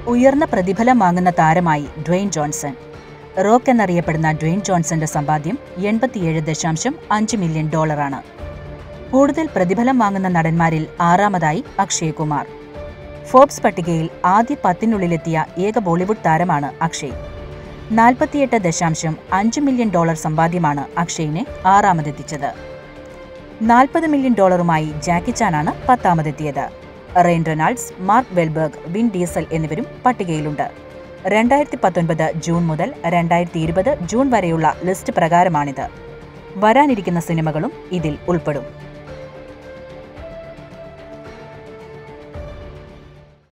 ഉയർന്ന പ്രതിഫലം വാങ്ങുന്ന താരമായി ഡ്വെയ്ൻ ജോൺസൺ റോക്ക് എന്നറിയപ്പെടുന്ന ഡ്വെയ്ൻ ജോൺസന്റെ സമ്പാദ്യം എൺപത്തിയേഴ് ദശാംശം അഞ്ച് മില്യൺ ഡോളറാണ് കൂടുതൽ പ്രതിഫലം വാങ്ങുന്ന നടന്മാരിൽ ആറാമതായി അക്ഷയ് കുമാർ ഫോബ്സ് പട്ടികയിൽ ആദ്യ പത്തിനുള്ളിലെത്തിയ ഏക ബോളിവുഡ് താരമാണ് അക്ഷയ് നാൽപ്പത്തിയെട്ട് ദശാംശം അഞ്ച് മില്യൺ ഡോളർ സമ്പാദ്യമാണ് അക്ഷയിനെ ആറാമതെത്തിച്ചത് നാൽപ്പത് മില്യൺ ഡോളറുമായി ജാക്കി ചാനാണ് പത്താമതെത്തിയത് Ryan Reynolds Mark Wahlberg Vin Diesel എന്നിവരും പട്ടികയിലുണ്ട് രണ്ടായിരത്തി പത്തൊൻപത് ജൂൺ മുതൽ രണ്ടായിരത്തി ഇരുപത് ജൂൺ വരെയുള്ള ലിസ്റ്റ് പ്രകാരമാണിത് വരാനിരിക്കുന്ന സിനിമകളും ഇതിൽ ഉൾപ്പെടും